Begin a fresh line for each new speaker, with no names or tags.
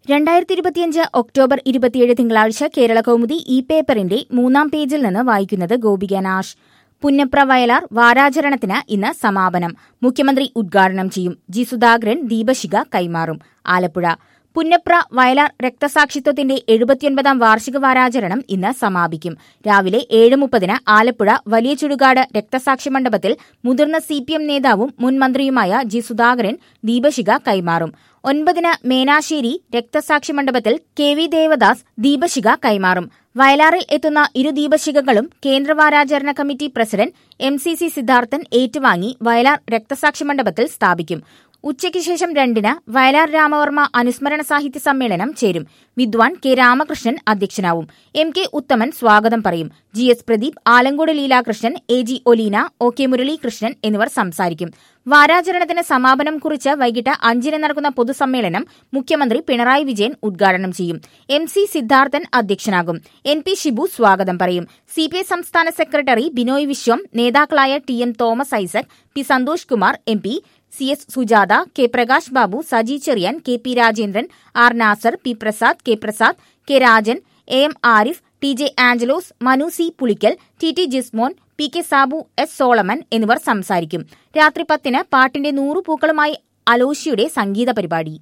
രണ്ടായിരത്തി ഇരുപത്തിയഞ്ച് ഒക്ടോബർ ഇരുപത്തിയേഴ് തിങ്കളാഴ്ച കേരള കൗമുദി ഈ പേപ്പറിന്റെ മൂന്നാം പേജിൽ നിന്ന് വായിക്കുന്നത് ഗോപിക നാഷ് പുന്നപ്ര വയലാർ വാരാചരണത്തിന് ഇന്ന് സമാപനം മുഖ്യമന്ത്രി ഉദ്ഘാടനം ചെയ്യും ജി സുധാകരൻ ദീപശിഖ കൈമാറും ആലപ്പുഴ പുന്നപ്ര വയലാർ രക്തസാക്ഷിത്വത്തിന്റെ എഴുപത്തിയൊൻപതാം വാർഷിക വാരാചരണം ഇന്ന് സമാപിക്കും രാവിലെ ഏഴ് മുപ്പതിന് ആലപ്പുഴ വലിയ ചുടുകാട് രക്തസാക്ഷി മണ്ഡപത്തിൽ മുതിർന്ന സി പി എം നേതാവും മുൻ മന്ത്രിയുമായ ജി സുധാകരൻ ദീപശിഖ കൈമാറും ഒൻപതിന് മേനാശ്ശേരി രക്തസാക്ഷി മണ്ഡപത്തിൽ കെ വി ദേവദാസ് ദീപശിഖ കൈമാറും വയലാറിൽ എത്തുന്ന ഇരു ദീപശിഖകളും കേന്ദ്ര വാരാചരണ committee president M C C Sidharthan ഏറ്റുവാങ്ങി വയലാർ രക്തസാക്ഷി മണ്ഡപത്തിൽ സ്ഥാപിക്കും ഉച്ചയ്ക്ക് ശേഷം രണ്ടിന് വയലാർ രാമവർമ്മ അനുസ്മരണ സാഹിത്യ സമ്മേളനം ചേരും വിദ്വാൻ കെ രാമകൃഷ്ണൻ അധ്യക്ഷനാവും എം കെ ഉത്തമൻ സ്വാഗതം പറയും G S Pradeep Alankode Leelakrishnan A G Oleena O K Muraleekrishnan എന്നിവർ സംസാരിക്കും വാരാചരണത്തിന് സമാപനം കുറിച്ച് വൈകിട്ട് അഞ്ചിന് നടക്കുന്ന പൊതുസമ്മേളനം മുഖ്യമന്ത്രി പിണറായി വിജയൻ ഉദ്ഘാടനം ചെയ്യും എം സി സിദ്ധാർത്ഥൻ അധ്യക്ഷനാകും എൻ പി ഷിബു സ്വാഗതം പറയും സി പി ഐ സംസ്ഥാന സെക്രട്ടറി ബിനോയ് വിശ്വം നേതാക്കളായ T M Thomas Isaac P Santhosh Kumar M P C S Sujatha K Prakash Babu Saji Cherian K P Rajendran R Nasar P Prasad K Prasad K Rajan A M Arif T J Angelos Manu C Pulickal T T Jismon P K Sabu S Solomon എന്നിവർ സംസാരിക്കും രാത്രി പത്തിന് പാട്ടിന്റെ നൂറു പൂക്കളുമായി അലോഷിയുടെ സംഗീത പരിപാടി